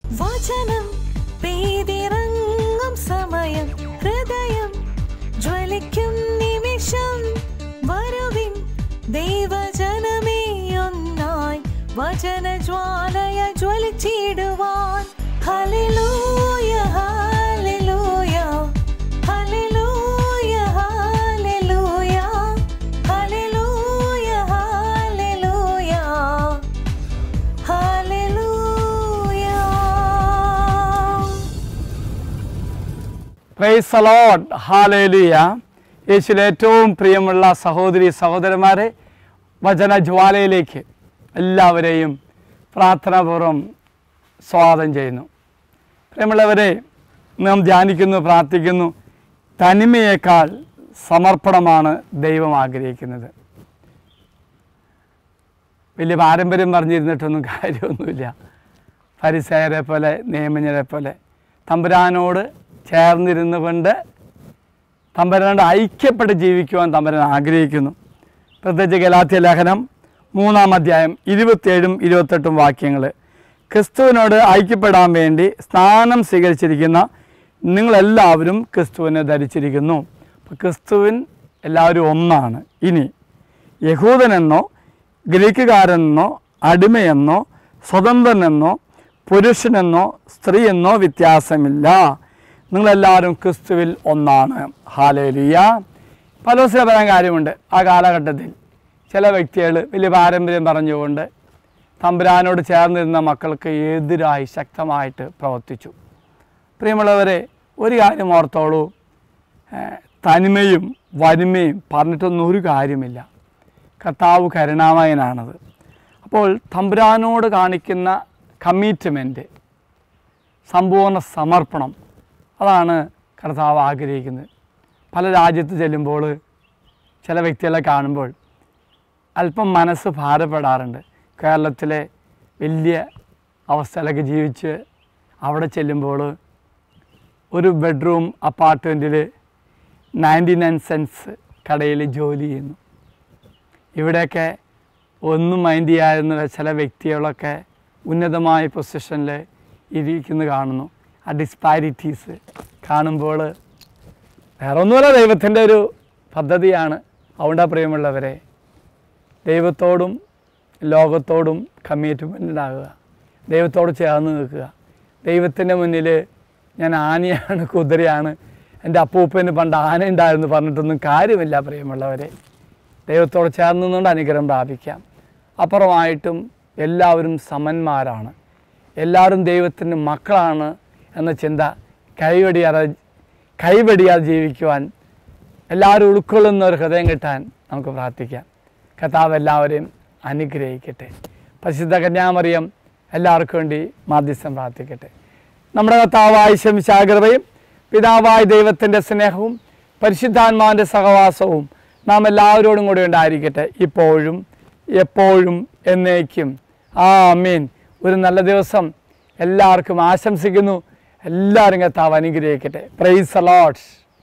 വചനം പെയ്തിറങ്ങും സമയം ഹൃദയം ജ്വലിക്കും നിമിഷം വരുവിൻ ദൈവജനമേ ഒന്നായി വചന ജ്വാലയ ജ്വലിച്ചിടുവാൻ hallelujah hallelujah hallelujah hallelujah hallelujah hallelujah hallelujah praise aloud hallelujah യേശുവിലെ ഏറ്റവും പ്രിയമുള്ള സഹോദരി സഹോദരന്മാരെ വചന ജ്വാലയിലേക്ക് എല്ലാവരെയും പ്രാർത്ഥനാപൂർവം സ്വാഗതം ചെയ്യുന്നു പ്രിയമുള്ളവരെ നാം ധ്യാനിക്കുന്നു പ്രാർത്ഥിക്കുന്നു തനിമയേക്കാൾ സമർപ്പണമാണ് ദൈവം ആഗ്രഹിക്കുന്നത് വലിയ പാരമ്പര്യം പറഞ്ഞിരുന്നിട്ടൊന്നും കാര്യമൊന്നുമില്ല പരിസയരെ പോലെ നിയമജ്ഞരെ പോലെ തമ്പുരാനോട് ചേർന്നിരുന്നു കൊണ്ട് തമ്പുരാനോട് ഐക്യപ്പെട്ട് ജീവിക്കുവാൻ തമ്പുരാൻ ആഗ്രഹിക്കുന്നു പ്രത്യേകിച്ച് ഗലാത്യ ലേഖനം മൂന്നാം അധ്യായം ഇരുപത്തേഴും ഇരുപത്തെട്ടും വാക്യങ്ങൾ ക്രിസ്തുവിനോട് ഐക്യപ്പെടാൻ വേണ്ടി സ്നാനം സ്വീകരിച്ചിരിക്കുന്ന നിങ്ങളെല്ലാവരും ക്രിസ്തുവിനെ ധരിച്ചിരിക്കുന്നു അപ്പോൾ ക്രിസ്തുവിൻ എല്ലാവരും ഒന്നാണ് ഇനി യഹൂദനെന്നോ ഗ്രീക്കുകാരെന്നോ അടിമയെന്നോ സ്വതന്ത്രനെന്നോ പുരുഷനെന്നോ സ്ത്രീയെന്നോ വ്യത്യാസമില്ല നിങ്ങളെല്ലാവരും ക്രിസ്തുവിൽ ഒന്നാണ് ഹാലേലിയ പല ദിവസം പറയാൻ കാര്യമുണ്ട് ആ കാലഘട്ടത്തിൽ ചില വ്യക്തികൾ വലിയ പാരമ്പര്യം പറഞ്ഞുകൊണ്ട് തമ്പുരാനോട് ചേർന്നിരുന്ന മക്കൾക്ക് എതിരായി ശക്തമായിട്ട് പ്രവർത്തിച്ചു പ്രിയമുള്ളവരെ ഒരു കാര്യം ഓർത്തോളൂ ഏഹ് തനിമയും വനിമയും പറഞ്ഞിട്ടൊന്നും ഒരു കാര്യമില്ല കർത്താവ് കരുണാമയനാണത് അപ്പോൾ തമ്പുരാനോട് കാണിക്കുന്ന കമ്മിറ്റ്മെൻറ്റ് സമ്പൂർണ്ണ സമർപ്പണം അതാണ് കർത്താവ് ആഗ്രഹിക്കുന്നത് പല രാജ്യത്ത് ചെല്ലുമ്പോൾ ചില വ്യക്തികളെ കാണുമ്പോൾ അല്പം മനസ്സ് ഭാരപ്പെടാറുണ്ട് കേരളത്തിലെ വലിയ അവസ്ഥയിലൊക്കെ ജീവിച്ച് അവിടെ ചെല്ലുമ്പോൾ ഒരു ബെഡ്റൂം അപ്പാർട്ട്മെൻറ്റിൽ നയൻറ്റി നയൻ സെൻസ് കടയിൽ ജോലി ചെയ്യുന്നു ഇവിടെയൊക്കെ ഒന്നും മൈൻഡ് ചെയ്യാവുന്ന ചില വ്യക്തികളൊക്കെ ഉന്നതമായ പൊസിഷനിൽ ഇരിക്കുന്നത് കാണുന്നു ആ ഡിസ്പാരിറ്റീസ് കാണുമ്പോൾ വേറെ ഒന്നുമല്ല ദൈവത്തിൻ്റെ ഒരു പദ്ധതിയാണ് അതുകൊണ്ടാ പ്രിയമുള്ളവരെ ദൈവത്തോടും ലോകത്തോടും കമ്മിറ്റ്മെൻ്റ് ആകുക ദൈവത്തോട് ചേർന്ന് നിൽക്കുക ദൈവത്തിൻ്റെ മുന്നിൽ ഞാൻ ആനയാണ് കുതിരയാണ് എൻ്റെ അപ്പൂപ്പന് പണ്ട് ആന ഉണ്ടായിരുന്നു പറഞ്ഞിട്ടൊന്നും കാര്യമില്ല പ്രിയമുള്ളവരെ ദൈവത്തോട് ചേർന്ന് നിന്നുകൊണ്ട് അനുഗ്രഹം പ്രാപിക്കാം അപ്പുറമായിട്ടും എല്ലാവരും സമന്മാരാണ് എല്ലാവരും ദൈവത്തിൻ്റെ മക്കളാണ് എന്ന ചിന്ത കൈവടിയാതെ കൈവടിയാതെ ജീവിക്കുവാൻ എല്ലാവരും ഉൾക്കൊള്ളുന്ന ഒരു ഹൃദയം കിട്ടാൻ നമുക്ക് പ്രാർത്ഥിക്കാം കർത്താവ് എല്ലാവരെയും അനുഗ്രഹിക്കട്ടെ പരിശുദ്ധ കന്യാമറിയം എല്ലാവർക്കും വേണ്ടി മാധ്യസ്ഥം പ്രാർത്ഥിക്കട്ടെ നമ്മുടെ കർത്താവായ ശംശാഗ്രതയും പിതാവായ ദൈവത്തിൻ്റെ സ്നേഹവും പരിശുദ്ധാത്മാവിൻ്റെ സഹവാസവും നാം എല്ലാവരോടും കൂടി ഉണ്ടായിരിക്കട്ടെ ഇപ്പോഴും എപ്പോഴും എന്നേക്കും ആ അമീൻ ഒരു നല്ല ദിവസം എല്ലാവർക്കും ആശംസിക്കുന്നു എല്ലാവരും കർത്താവ് അനുഗ്രഹിക്കട്ടെ പ്രൈസ് അലോട്ട്സ്